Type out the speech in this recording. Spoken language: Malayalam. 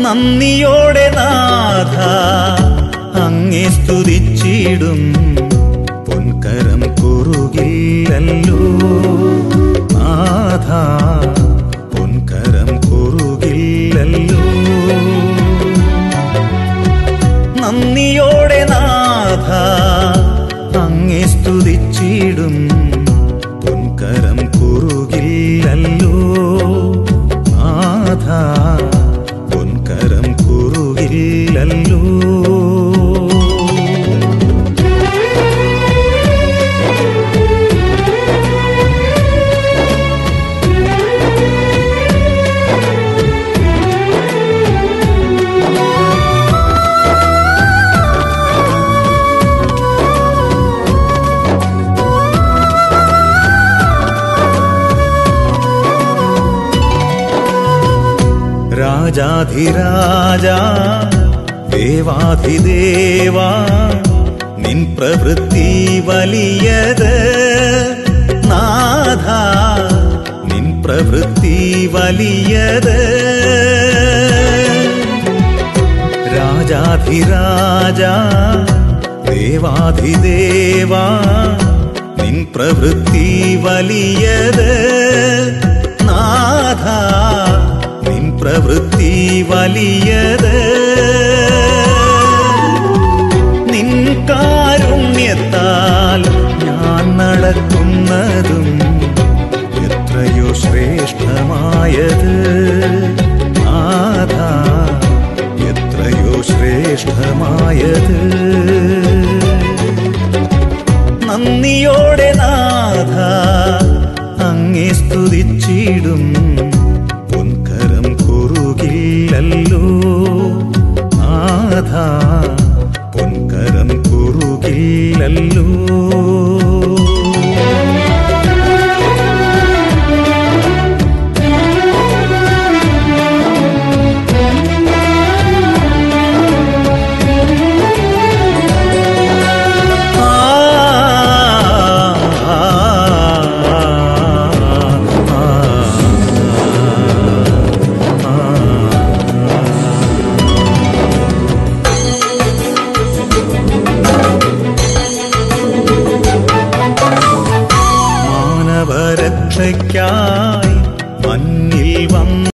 നന്ദിയോടെ നാഥ അങ്ങേ സ്തുതിച്ചിടും പൊൻകരം കുറുകില്ലല്ലോ നാഥ പൊൻകരം കുറുകില്ലല്ലോ നന്ദിയോടെ നാഥ അങ്ങേ സ്തുതിച്ചിടും പൊൻകരം കുറുകില്ലല്ലോ നാഥ പൊൻകരം കുറുകില്ലല്ലോ രാജാധിരാജ ദേവാധിദേവ നിൻ പ്രവൃത്തി വലിയത് നാഥ നിൻ പ്രവൃത്തി വലിയത് രാജാധിരാജ ദേവാധിദേവ നിൻ പ്രവൃത്തി വലിയത് നാഥ നിൻ പ്രവൃത്തി വലിയത് നിൻ കാരുണ്യത്താൽ ഞാൻ നടക്കുന്നതും എത്രയോ ശ്രേഷ്ഠമായത് നാഥ എത്രയോ ശ്രേഷ്ഠമായത് നന്ദിയോടെ നാഥ അങ്ങേ സ്തുതിച്ചിടും പൊൻകരം കുറുകില്ലല്ലോ നാഥ പൊൻകരം കുറുകില്ലല്ലോ മാനവരക്ഷയ്ക്കായി മഞ്ഞിൽ വന്ന